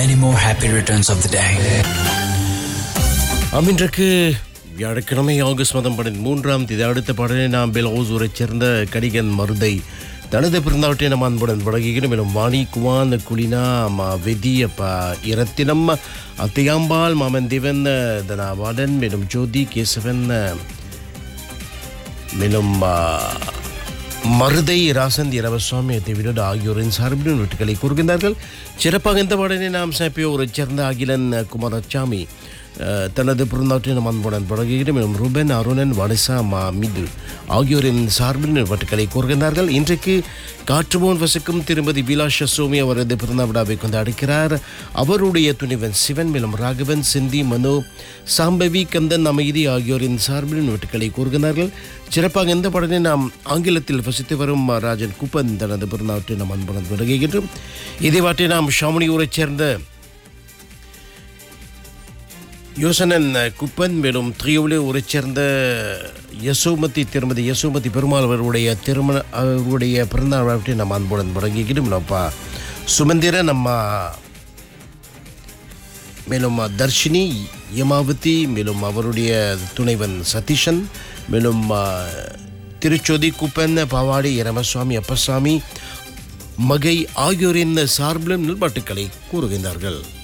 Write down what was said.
many more happy returns of the day. ஆம், இன்றைக்கு வியாழக்கிழமை ஆகஸ்ட் மாதம் படம் மூன்றாம் தேதி அடுத்த பாடலை நாம் பெலோசூரைச் சேர்ந்த கடிகன் மருதை தனது பிறந்தாவட்டை நம்ம அன்புடன் பழகுகிறோம் மேலும் வாணி குவான் குளினா மா வெதிய ப இரத்தினம் அத்தையாம்பாள் மாமன் தேவன் தனாவாடன் மேலும் ஜோதி கேசவன் மேலும் ஆ, மருதை ராசந்தி இரவசுவாமி தேவியோடு ஆகியோரின் சார்பில் வீட்டுகளை கூறுகின்றார்கள் சிறப்பாக இந்த பாடலை நாம் சாப்பியோரைச் சேர்ந்த அகிலன் குமாரசாமி அஹ், தனது பிறந்தாற்றை நம் அன்புடன் பழகுகிறோம் மேலும் ரூபன் அருணன் வனிசா மா மிது ஆகியோரின் சார்பில் வீட்டுகளை கூறுகின்றார்கள் இன்றைக்கு காற்றுமோன் வசிக்கும் திருமதி விலாஷ சோமி அவரது பிறந்த விழாவை கொண்டாடுகிறார் அவருடைய துணிவன் சிவன் மேலும் ராகவன் சிந்தி மனோ சாம்பவி கந்தன் அமைதி ஆகியோரின் சார்பில் வீட்டுகளை கூறுகிறார்கள் சிறப்பாக இந்த பாடலை நாம் ஆங்கிலத்தில் வசித்து வரும் ராஜன் குப்பன் தனது பிறந்தவற்றை நாம் அன்புடன் விலகுகின்றோம் இதே வாட்டை நாம் ஷாமணியூரைச் சேர்ந்த யோசனன் குப்பன் மேலும் திரியோவிலே ஊரைச் சேர்ந்த யசோமதி திருமதி யசோமதி பெருமாள் அவருடைய திருமண அவருடைய பிறந்தநாள் விழாவை நாம் அன்புடன் வழங்குகிறோம் நம்மப்பா சுமந்திர நம்ம மேலும் தர்ஷினி யமாவதி மேலும் அவருடைய துணைவன் சதீஷன் மேலும் ஆ, திருச்சோதி குப்பன் பாவாடி இரமசுவாமி அப்பசாமி மகை ஆகியோரின் சார்பிலும் நல்பாட்டுக்களை கூறுகின்றார்கள்